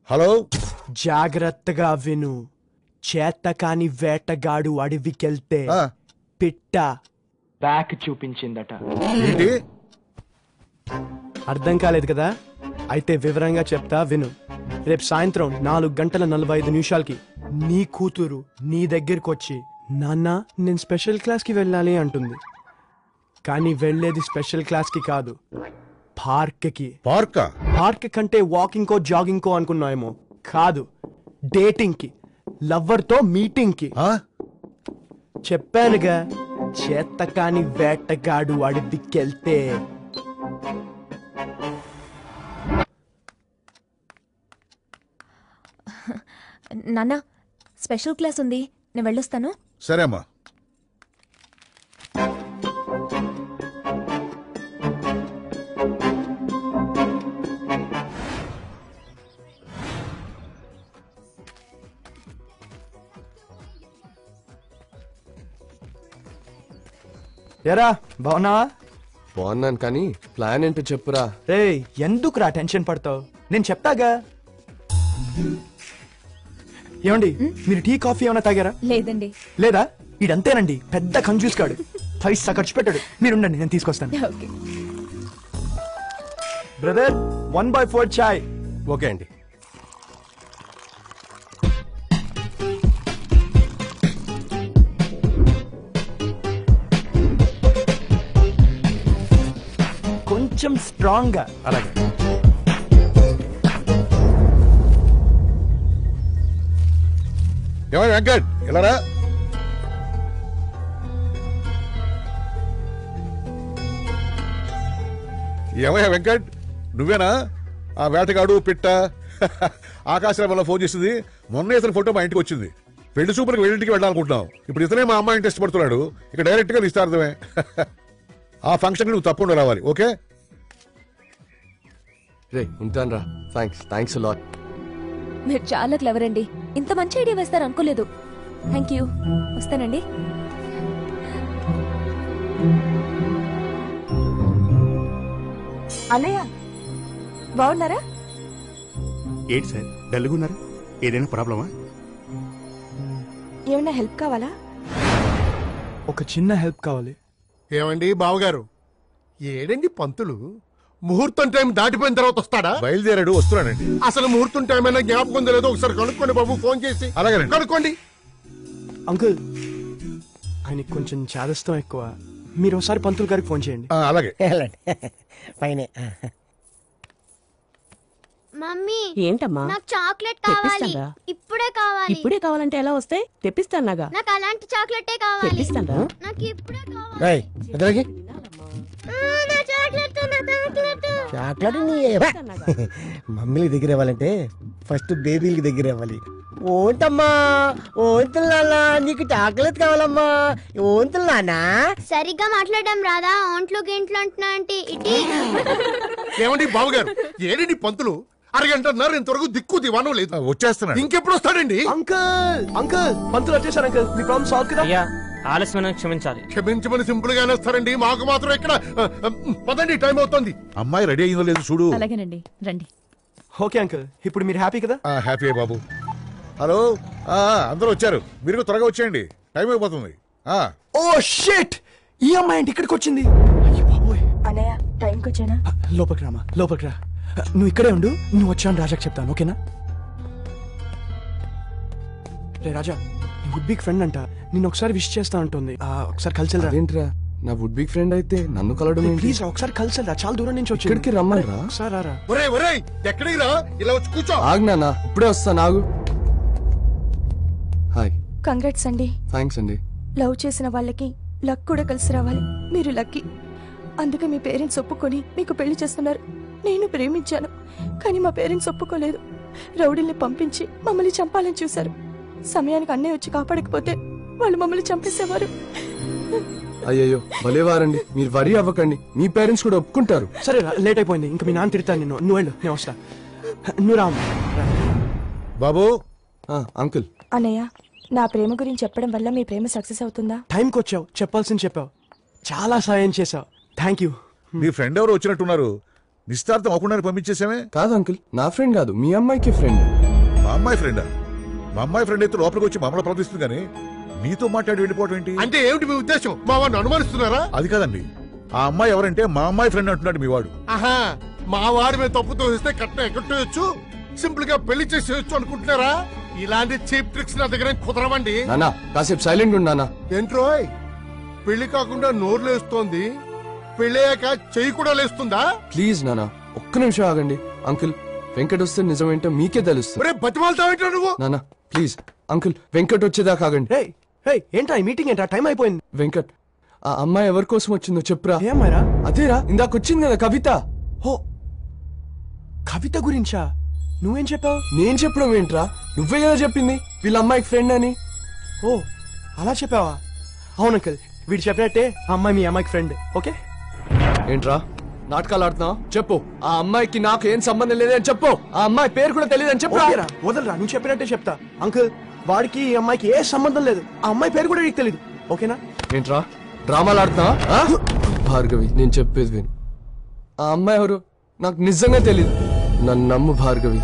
Hello జాగ్రత్తగా విను చేతకాని వేటగాడు అడవికెళ్తే ఆ, పిట్ట బ్యాక్ చూపించిందట ఏంటి అర్థం కాలేదు కదా అయితే వివరంగా చెప్తా విను రేపు సాయంత్రం నాలుగు గంటల నలభై ఐదు నిమిషాలకి నీ కూతురు నీ దగ్గరికి వచ్చి నాన్న నేను స్పెషల్ క్లాస్కి వెళ్ళాలి అంటుంది కానీ వెళ్ళేది స్పెషల్ క్లాస్కి కాదు పార్క్కి పార్కా పార్క్ కంటే వాకింగ్ కో జాగింగ్ కో అనుకున్నాయేమో కాదు డేటింగ్ కి లవ్వర్ తో మీటింగ్ కి ఆ? చెప్పానుగా చేతకాని వేటగాడు అడవికెళ్తే నాన్న స్పెషల్ క్లాస్ ఉంది నేను వెళ్ళొస్తాను సరే అమ్మా ఎరా బాగున్నావా బాగున్నాను కానీ ప్లాన్ ఏంటో చెప్పురా రే ఎందుకురా టెన్షన్ పడతావు నేను చెప్తాగా ఏమండి మీరు టీ కాఫీ ఏమైనా తాగారా లేదండి లేదా ఇడంతేనండి పెద్ద కంజూస్ కాడు పైసా ఖర్చు పెట్టాడు మీరుండండి నేను తీసుకొస్తాను okay brother one by four చాయ్ ఓకే అండి కొంచెం స్ట్రాంగ్ గా అలాగే ఏమై వెంకట్ ఇలా రా ఏమయ్యా వెంకట్ నువ్వేనా ఆ వేటగాడు పిట్ట ఆకాశరామలో ఫోన్ చేసింది మొన్న ఇతని ఫోటో మా ఇంటికి వచ్చింది పెళ్లి చూపులకు వెళ్ళింటికి వెళ్ళాలనుకుంటున్నాం ఇప్పుడు ఇతనే మా అమ్మాయిని టెస్ట్ పడుతున్నాడు ఇక డైరెక్ట్ గా నిస్తార్థమే ఆ ఫంక్షన్కి నువ్వు తప్పకుండా రావాలి ఓకే రే ఉంటాను రా థ్యాంక్స్ థ్యాంక్స్ లాట్ మీరు చాలా క్లవర్ అండి ఇంత మంచి ఐడియా వేస్తారు అనుకోలేదు థ్యాంక్ యూ వస్తానండి అన్నయ్య బాగున్నారా ఏంటి సార్ డల్గున్నారు ఏదైనా ప్రాబ్లమా ఏమైనా హెల్ప్ కావాలా ఒక చిన్న హెల్ప్ కావాలి ఏమండి బావగారు ఏడండి పంతులు ముహూర్తం టైం దాటిపోయిన తర్వాత వస్తాడా బయలుదేరాడు వస్తున్నాడండి అసలు ముహూర్తం టైం అయినా జ్ఞాపకం ఉందో లేదో ఒకసారి కనుక్కోండి బాబు ఫోన్ చేసి అలాగేనండి. కనుక్కోండి అంకుల్ ఆయనకి కొంచెం చాదస్తం ఎక్కువ మీరు ఒకసారి పంతులు గారికి ఫోన్ చేయండి ఆ, అలాగే వెళ్ళండి పైనే మమ్మీ ఏంటమ్మా నాకు చాక్లెట్ కావాలి తెప్పిస్తారా? ఇప్పుడే కావాలి ఇప్పుడే కావాలంటే ఎలా వస్తాయి తెప్పిస్తానాగా నాకు అలాంటి చాక్లెటే కావాలి తెప్పిస్తానరా నాకు ఇప్పుడే కావాలి రాయ్ ఎదురుకి ఆ, నా చాక్లెట్ నా చాక్లెట్ చాక్లెట్ నీ మమ్మీలకి దగ్గర ఇవ్వాలంటే ఫస్ట్ బేబీలకి దగ్గర ఇవ్వాలి ఓంటమ్మా ఓంతులు నాన్న నీకు చాక్లెట్ కావాలమ్మా ఓంతులు నాన్న సరిగ్గా మాట్లాడడం రాదా ఒంట్లో గింట్లో అంటున్నా అంటే ఇటీ ఏమండి బావగారు ఏడండి పంతులు అరగంటన్నర ఇంతవరకు దిక్కు దివానం లేదు ఆ, వచ్చేస్తున్నాడు ఇంకెప్పుడు వస్తాడండి అంకుల్ అంకుల్ పంతులు వచ్చేసారు అంకుల్ మీ ప్రాబ్లం సాల్వ్ కదా అయ్యా ఆలస్యమైన క్షమించాలి క్షమించమని సింపుల్ గానే వస్తారండి మాకు మాత్రం ఇక్కడ ఆ, ఆ, పదండి టైం అవుతుంది అమ్మాయి రెడీ అయిందో లేదు చూడు అలాగేనండి రండి ఓకే అంకుల్ ఇప్పుడు మీరు హ్యాపీ కదా ఆ, హ్యాపీ అయ్య బాబు హలో ఆ, అందరూ వచ్చారు మీరు కూడా త్వరగా వచ్చేయండి టైం అయిపోతుంది ఆ, ఓ షిట్ ఈ అమ్మాయి ఏంటి ఇక్కడికి వచ్చింది అయ్య బాబోయ్ అన్నయ్య టైంకి వచ్చానా లోపలికి రామా లోపలికి రా నువ్వు ఇక్కడే ఉండు నువ్వు వచ్చాను రాజాకి చెప్తాను ఓకేనా రే రాజా నీ వుడ్ బిగ్ ఫ్రెండ్ అంట నిన్ను ఒకసారి విష్ చేస్తా ఉంటుంది ఆ, ఒకసారి కలిసి రా అదేంట్రా నా వుడ్ బిగ్ ఫ్రెండ్ అయితే నన్ను కలవడం ఏంటి ప్లీజ్ రా ఒకసారి కలిసి రా చాలా దూరం నుంచి వచ్చి ఇక్కడికి రమ్మని రా ఒకసారి రారా ఒరే ఒరే ఎక్కడికి రా ఇలా వచ్చి కూర్చో ఆగ్నా ఇప్పుడే వస్తాను ఆగు హాయ్ కంగ్రాట్స్ అండి థ్యాంక్స్ అండి లవ్ చేసిన వాళ్ళకి లక్ కూడా కలిసి రావాలి మీరు లక్కీ అందుకే మీ పేరెంట్స్ ఒప్పుకొని మీకు పెళ్లి చేస్తున్నారు నేను ప్రేమించాను కానీ మా పేరెంట్స్ ఒప్పుకోలేదు రౌడీల్ని పంపించి మమ్మల్ని చంపాలని చూశారు సమయానికి అన్నయ్య వచ్చి కాపాడకపోతే వాళ్ళు మమ్మల్ని చంపేసేవారు అయ్యయ్యో భలేవారండి మీరు వరి అవ్వకండి మీ పేరెంట్స్ కూడా ఒప్పుకుంటారు సరే రా లేట్ అయిపోయింది ఇంకా మీ నాన్న తిడతాను నిన్ను నువ్వు వెళ్ళు నేను వస్తా నువ్వు రామ్ బాబు ఆ, అంకుల్ అన్నయ్య నా ప్రేమ గురించి చెప్పడం వల్ల మీ ప్రేమ సక్సెస్ అవుతుందా టైంకి వచ్చావు చెప్పాల్సింది చెప్పావు చాలా సాయం చేసావు థ్యాంక్ యూ మీ ఫ్రెండ్ ఎవరు వచ్చినట్టున్నారు నిస్తార్థం అవ్వకుండా పంపించేసామే కాదు అంకుల్ నా ఫ్రెండ్ కాదు మీ అమ్మాయికి ఫ్రెండ్ అమ్మాయి ఫ్రెండా మా అమ్మాయి ఫ్రెండ్ అయితే లోపలికి వచ్చి మమ్మల్ని ప్రవర్తిస్తుంది కానీ మీతో మాట్లాడి వెళ్ళిపోవడం ఏంటి అంటే ఏమిటి మీ ఉద్దేశం మా వాడిని అనుమానిస్తున్నారా అది కాదండి ఆ అమ్మాయి ఎవరంటే మా అమ్మాయి ఫ్రెండ్ అంటున్నాడు మీ వాడు ఆహా మా వాడి మీద తప్పుతో ఇస్తే కట్నం ఎక్కట్టేయచ్చు సింపుల్ గా పెళ్లి చేసేయచ్చు అనుకుంటున్నారా ఇలాంటి చీప్ ట్రిక్స్ నా దగ్గర ఏం కుదరవండి నానా కాసేపు సైలెంట్ ఉండు నానా ఏంట్రోయ్ పెళ్లి కాకుండా నోరు లేస్తోంది పెళ్ళయ్యాక చెయ్యి కూడా లేస్తుందా ప్లీజ్ నానా ఒక్క నిమిషం ఆగండి అంకుల్ వెంకట్ వస్తే నిజమేంటో మీకే తెలుస్తుంది ఒరే బతిమాలతావేంట్రా నువ్వు నానా ప్లీజ్ అంకుల్ వెంకట్ వచ్చేదాకా ఆగండి హే హే ఏంటా ఈ మీటింగ్ ఏంటా టైం అయిపోయింది వెంకట్ ఆ అమ్మాయి ఎవరి కోసం వచ్చిందో చెప్పురా ఏమ్మాయిరా అదేరా ఇందాక వచ్చింది కదా కవిత హో కవిత గురించా నువ్వేం చెప్పావు నేను చెప్పడం ఏంట్రా నువ్వే కదా చెప్పింది వీళ్ళ అమ్మాయికి ఫ్రెండ్ అని ఓ అలా చెప్పావా అవును అంకల్ వీడు చెప్పినట్టే ఆ అమ్మాయి మీ అమ్మాయికి ఫ్రెండ్ ఓకే ఏంట్రా నాటకాలు ఆడుతున్నావు చెప్పు ఆ అమ్మాయికి నాకు ఏం సంబంధం లేదని చెప్పు ఆ అమ్మాయి పేరు కూడా తెలియదని చెప్పు ఓకేరా వదలరా నువ్వు చెప్పినట్టే చెప్తా అంకుల్ వాడికి ఈ అమ్మాయికి ఏ సంబంధం లేదు ఆ అమ్మాయి పేరు కూడా నీకు తెలియదు ఓకేనా ఏంట్రా డ్రామాలు ఆడుతున్నావా ఆ? భార్గవి నేను చెప్పేది విను ఆ అమ్మాయి ఎవరు నాకు నిజంగా తెలియదు నన్ను నమ్ము భార్గవి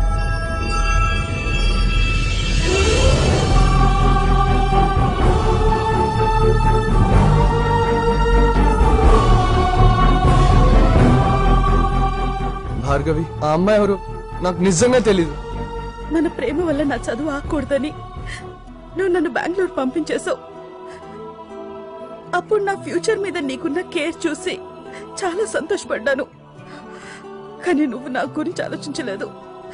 భార్గవి ఆ అమ్మాయి ఎవరు నాకు నిజంగా తెలీదు మన ప్రేమ వల్ల నా చదువు ఆకూడదని నువ్వు నన్ను బెంగళూరు పంపించేశావు అప్పుడు నా ఫ్యూచర్ మీద నీకున్న కేర్ చూసి చాలా సంతోషపడ్డాను కానీ నువ్వు నా గురించి ఆలోచించలేదు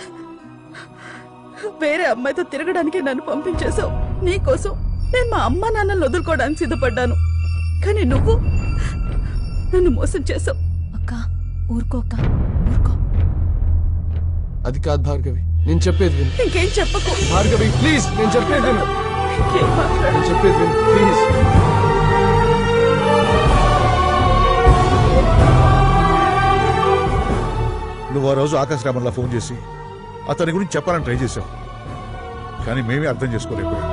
వేరే అమ్మాయితో తిరగడానికి నన్ను పంపించేశావు నీకోసం నేను మా అమ్మ నాన్నలు వదులుకోవడానికి సిద్ధపడ్డాను కానీ నువ్వు నన్ను మోసం చేసావు అక్క ఊరుకో అక్క ఊరుకో అది కాదు భార్గవి నేను చెప్పేది విను ఇంకేం చెప్పకు భార్గవి ప్లీజ్ నేను చెప్పేది విను ఇంకేం మాట్లాడు నేను చెప్పేది విను ప్లీజ్ నువ్వు ఆ రోజు ఆకాశ రామన్లా ఫోన్ చేసి అతని గురించి చెప్పాలని ట్రై చేశావు కానీ మేమే అర్థం చేసుకోలేకపోయాం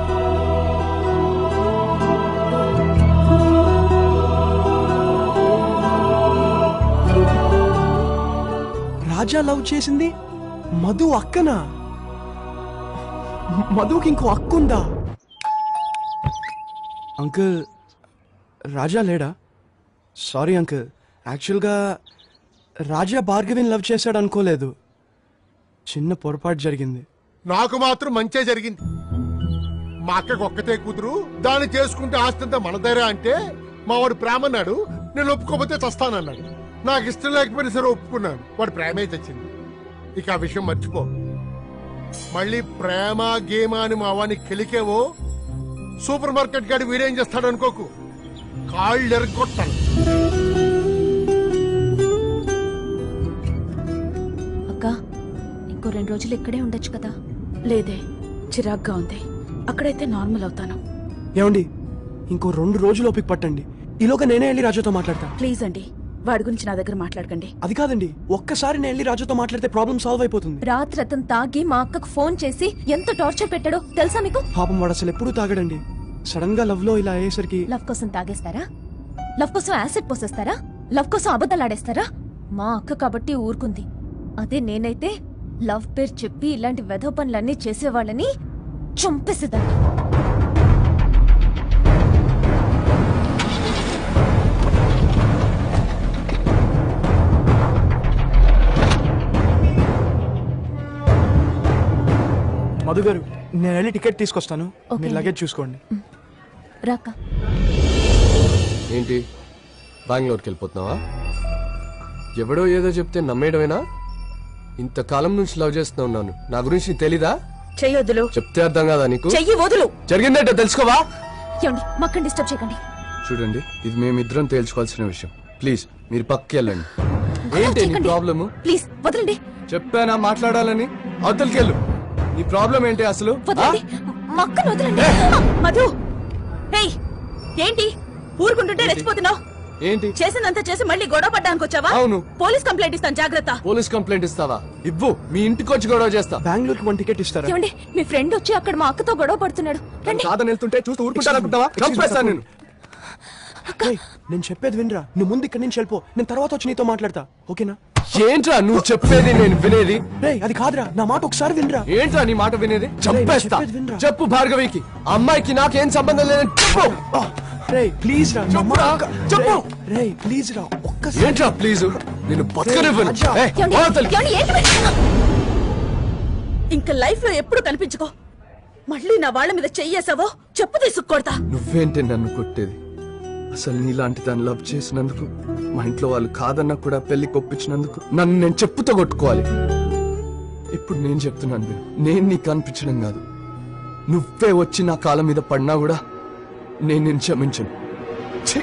రాజా లవ్ చేసింది మధు అక్కనా మ- మధుకి ఇంకో అక్కుందా అంకుల్ రాజా లేడా సారీ అంకుల్ యాక్చువల్గా రాజా భార్గవిని లవ్ చేశాడు అనుకోలేదు చిన్న పొరపాటు జరిగింది నాకు మాత్రం మంచే జరిగింది మా అక్కకు ఒక్కతే కూతురు దాన్ని చేసుకుంటే ఆస్తంతా మనదరా అంటే మా వాడు ప్రేమ అన్నాడు నేను ఒప్పుకోకపోతే చస్తానన్నాడు నాకు ఇష్టం లేకపోయినా సరే ఒప్పుకున్నాను వాడు ప్రేమే తెచ్చింది ఇక ఆ విషయం మర్చిపో మళ్ళీ ప్రేమ గేమ అని మా వాడిని కెలికేవో సూపర్ మార్కెట్ గాడి వీడేం చేస్తాడు అనుకోకు కాళ్ళు ఎరగొట్టాను అక్క ఇంకో రెండు రోజులు ఇక్కడే ఉండొచ్చు కదా లేదే చిరాగ్గా ఉంది అక్కడైతే నార్మల్ అవుతాను ఏమండి ఇంకో రెండు రోజులు ఓపిక పట్టండి ఈలోగా నేనే వెళ్ళి రాజాతో మాట్లాడతా ప్లీజ్ అండి వాడి గురించి నా దగ్గర మాట్లాడకండి అది కాదండి ఒక్కసారి నేను వెళ్ళి రాజాతో మాట్లాడితే ప్రాబ్లం సాల్వ్ అయిపోతుంది రాత్రి అతను తాగి మా అక్కకు ఫోన్ చేసి ఎంత టార్చర్ పెట్టాడో తెలుసా మీకు పాపం వాడు అసలు ఎప్పుడూ తాగడండి సడన్ గా లవ్ లో ఇలా అయ్యేసరికి లవ్ కోసం తాగేస్తారా లవ్ కోసం యాసిడ్ పోసేస్తారా లవ్ కోసం అబద్ధాలు ఆడేస్తారా మా అక్క కాబట్టి ఊరుకుంది అదే నేనైతే లవ్ పేరు చెప్పి ఇలాంటి వెధవ పనులన్నీ చేసేవాళ్ళని చంపేసేదాన్ని మధు గారు నేను వెళ్ళి టికెట్ తీసుకొస్తాను ఓకే. మీరు లగేజ్ చూసుకోండి రాక ఏంటి బెంగళూరుకి వెళ్ళిపోతున్నావా ఎవడో ఏదో చెప్తే నమ్మేయడమేనా ఇంతకాలం నుంచి లవ్ చేస్తూ ఉన్నాను నా గురించి నీకు తెలీదా చెయ్యొద్దులు చెప్తే అర్థం కాదా నీకు చెయ్యి వదులు జరిగిందేంటో తెలుసుకోవా ఏమండి మక్కని డిస్టర్బ్ చేయకండి చూడండి ఇది మేమిద్దరం తేల్చుకోవాల్సిన విషయం ప్లీజ్ మీరు పక్కకి వెళ్ళండి ఏంటి నీ చేయకండి. ప్రాబ్లము ప్లీజ్ వదలండి చెప్పానా మాట్లాడాలని అవతలికి వెళ్ళు నీ ప్రాబ్లం ఏంటి అసలు ఆ? వదలండి మక్కను వదలండి మధు హేయ్ ఏంటి ఊరుకుంటుంటే రెచ్చిపోతున్నావు ఏంటి చేసినంత చేసి మళ్ళీ గొడవ పడ్డానికి వచ్చావా అవును. పోలీస్ కంప్లైంట్ ఇస్తాను జాగ్రత్త పోలీస్ కంప్లైంట్ ఇస్తావా ఇవ్వు మీ ఇంటికి వచ్చి గొడవ చేస్తా బెంగళూరుకి వన్ టికెట్ ఇస్తారా ఏమండి మీ ఫ్రెండ్ వచ్చి అక్కడ మా అక్కతో గొడవ పడుతున్నాడు రండి కాదని వెళ్తుంటే చూస్తూ ఊరుకుంటానుకుంటావా చంపేస్తాను నేను రేయ్, నేను చెప్పేది వినరా నువ్వు ముందు ఇక్కడి నుంచి వెళ్ళిపో నేను తర్వాత వచ్చి నీతో మాట్లాడతా ఓకేనా ఏంట్రా నువ్వు చెప్పేది నేను వినేది రే అది కాదురా నా మాట ఒకసారి వినరా ఏంట్రా నీ మాట వినేది చంపేస్తా చెప్పేది వినరా. చెప్పు భార్గవికి ఆ అమ్మాయికి నాకేం సంబంధం లేదని చెప్పు రే ప్లీజ్ రా నా చెప్పురా, మాట- చెప్పు. రే ప్లీజ్ రా ఒక్కసారి ఏంట్రా ప్లీజ్ నేను బతకనివ్వను రాజా. ఏయ్, అవతలికి. ఇంకా లైఫ్ లో ఎప్పుడు కనిపించుకో మళ్ళీ నా వాళ్ళ మీద చెయ్యేసావో చెప్పు తీసుకొడతా నువ్వేంటి నన్ను కొట్టేది అసలు నీలాంటి దాన్ని లవ్ చేసినందుకు మా ఇంట్లో వాళ్ళు కాదన్నా కూడా పెళ్లి కొప్పించినందుకు నన్ను నేను చెప్పుతో కొట్టుకోవాలి ఇప్పుడు నేను చెప్తున్నాను విను. నేను నీకు కనిపించడం కాదు నువ్వే వచ్చి నా కాళ్ళ మీద పడినా కూడా నేను నేను క్షమించను ఛీ!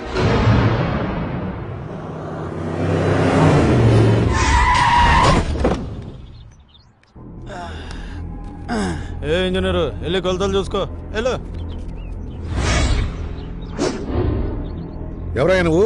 ఏ ఇంజనీరు వెళ్ళి కొలతలు చూసుకో వెళ్ళు ఎవరయ్యా నువ్వు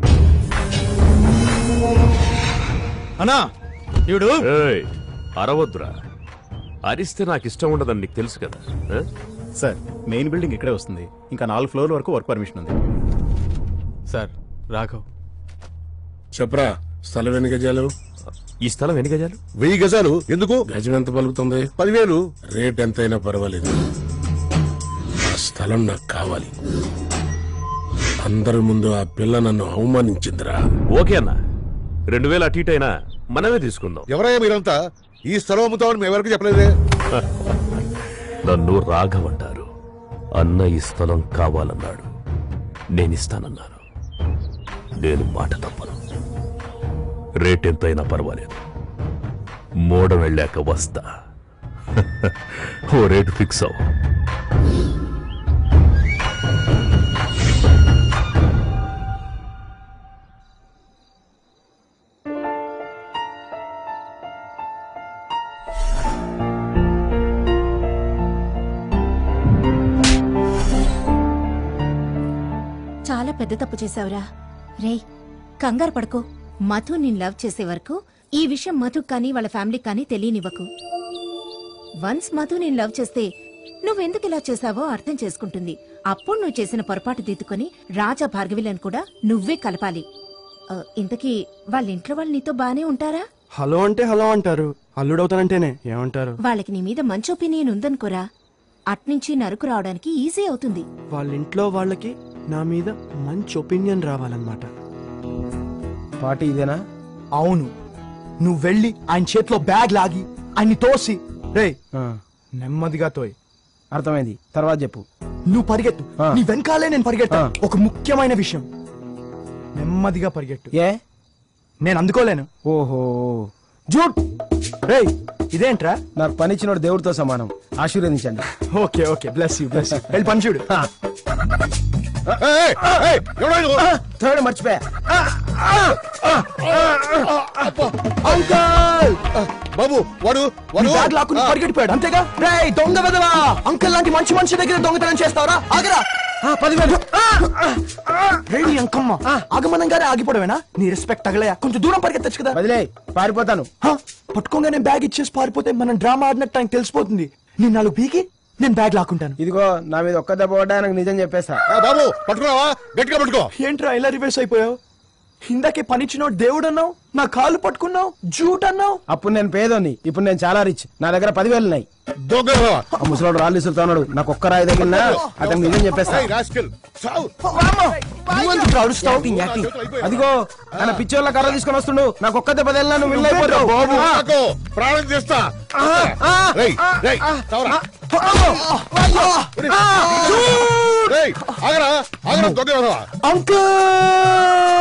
అన్నా ఈవిడు ఏయ్, అరవద్దురా అరిస్తే నాకు ఇష్టం ఉండదని నీకు తెలుసు కదా ఆ? సార్ మెయిన్ బిల్డింగ్ ఇక్కడే వస్తుంది ఇంకా నాలుగు ఫ్లోర్ల వరకు వర్క్ పర్మిషన్ ఉంది సార్ రాఘవ్ చెప్పరా స్థలం ఎన్ని గజాలు ఈ స్థలం ఎన్ని గజాలు వెయ్యి గజాలు ఎందుకు గజం ఎంత పలుకుతుంది పదివేలు రేట్ ఎంతైనా పర్వాలేదు ఆ స్థలం నాకు కావాలి అందరి ముందు ఆ పిల్ల నన్ను అవమానించిందిరా ఓకే అన్న రెండు వేలు అటు ఇటు అయినా మనమే తీసుకుందాం ఎవరయ్యా మీరంతా ఈ స్థలం అమ్ముతామని మేము ఎవరికి చెప్పలేదే నన్ను రాఘవ్ అంటారు అన్న ఈ స్థలం కావాలన్నాడు నేను ఇస్తానన్నాను నేను మాట తప్పను రేట్ ఎంతైనా పర్వాలేదు మోడం వెళ్ళాక వస్తా ఓ రేటు ఫిక్స్ అవ్వ చాలా పెద్ద తప్పు చేశావురా రే కంగారు పడుకో మధు నేను లవ్ చేసే వరకు ఈ విషయం మధు కానీ వాళ్ళ ఫ్యామిలీ కానీ తెలియనివ్వకు వన్స్ మధు నేను లవ్ చేస్తే నువ్వెందుకు ఇలా చేశావో అర్థం చేసుకుంటుంది అప్పుడు నువ్వు చేసిన పొరపాటు దిద్దుకొని రాజా భార్గవిలను కూడా నువ్వే కలపాలి ఆ, ఇంతకీ వాళ్ళ ఇంట్లో వాళ్ళు నీతో బానే ఉంటారా హలో అంటే హలో అంటారు అల్లుడవుతానంటేనే ఏమంటారు వాళ్ళకి నీ మీద మంచి ఒపీనియన్ ఉందనుకోరా అట్నుంచి నరుకు రావడానికి ఈజీ అవుతుంది వాళ్ళ ఇంట్లో వాళ్ళకి నా మీద మంచి ఒపీనియన్ రావాలన్నమాట పార్టీ ఇదేనా అవును నువ్వు వెళ్ళి ఆయన చేతిలో బ్యాగ్ లాగి ఆయన్ని తోసి రే నెమ్మదిగా తోయ్ అర్థమైంది తర్వాత చెప్పు నువ్వు పరిగెత్తు నీ వెనకాలే నేను పరిగెత్తా ఒక ముఖ్యమైన విషయం నెమ్మదిగా పరిగెట్టు ఏ నేను అందుకోలేను ఓహో జూట్ రే ఇదేంట్రా నాకు పని ఇచ్చినోడు దేవుడితో సమానం ఆశీర్వదించండి okay okay bless you bless you వెళ్ళి పని చూడు థర్డ్ మర్చిపోయా అంకల్ బాబు వాడు నీ బ్యాగ్ లాక్కుని పరిగెట్టిపోయాడు అంతేగా రే దొంగ వెదవా అంకల్ లాంటి మంచి మనిషి దగ్గర దొంగతనం చేస్తావరా ఆగరా పదివేలు రే నీ అంకమ్మ ఆగమనంగానే ఆగిపోవడమేనా నీ రెస్పెక్ట్ తగలయా కొంచెం దూరం పరిగెత్తచ్చు కదా వదిలే పారిపోతాను పట్టుకోగానే బ్యాగ్ ఇచ్చేసి పారిపోతే మనం డ్రామా ఆడినట్టు ఆయనకు తెలిసిపోతుంది నేను నాలుగు పీకి నేను బ్యాగ్ లాక్కుంటాను ఇదిగో నా మీద ఒక్క దెబ్బ పడ్డా నాకు నిజం చెప్పేస్తా బాబు పట్టుకున్నావా గట్టిగా పట్టుకో ఏంట్రా ఇలా రివర్స్ అయిపోయావు ఇందాకే పనిచ్చినోడు దేవుడు అన్నావు నా కాలు పట్టుకున్నావు జూట్ అన్నావు అప్పుడు నేను పేదోని ఇప్పుడు నేను చాలా రిచ్ నా దగ్గర పదివేలు ఉన్నాయి దొంగ ఆ ముసలోడు రాళ్ళు ఇసురుతా ఉన్నాడు నాకు ఒక్క రాయి తగిలినా అతను నిజం చెప్పేస్తా నువ్వెందుకు అరుస్తావు? Acting, acting. అదిగో ఆయన పిచ్చోళ్ళ కర్ర తీసుకొని వస్తుండు నాకు ఒక్క దెబ్బ తగిలినా నువ్వు విన్ అయిపోతావు బాబు ఆ. నాకు ప్రాణం చేస్తా రేయ్, రేయ్, చావరా. రేయ్, ఆగరా ఆగరా దొంగ వెధవా. అంకుల్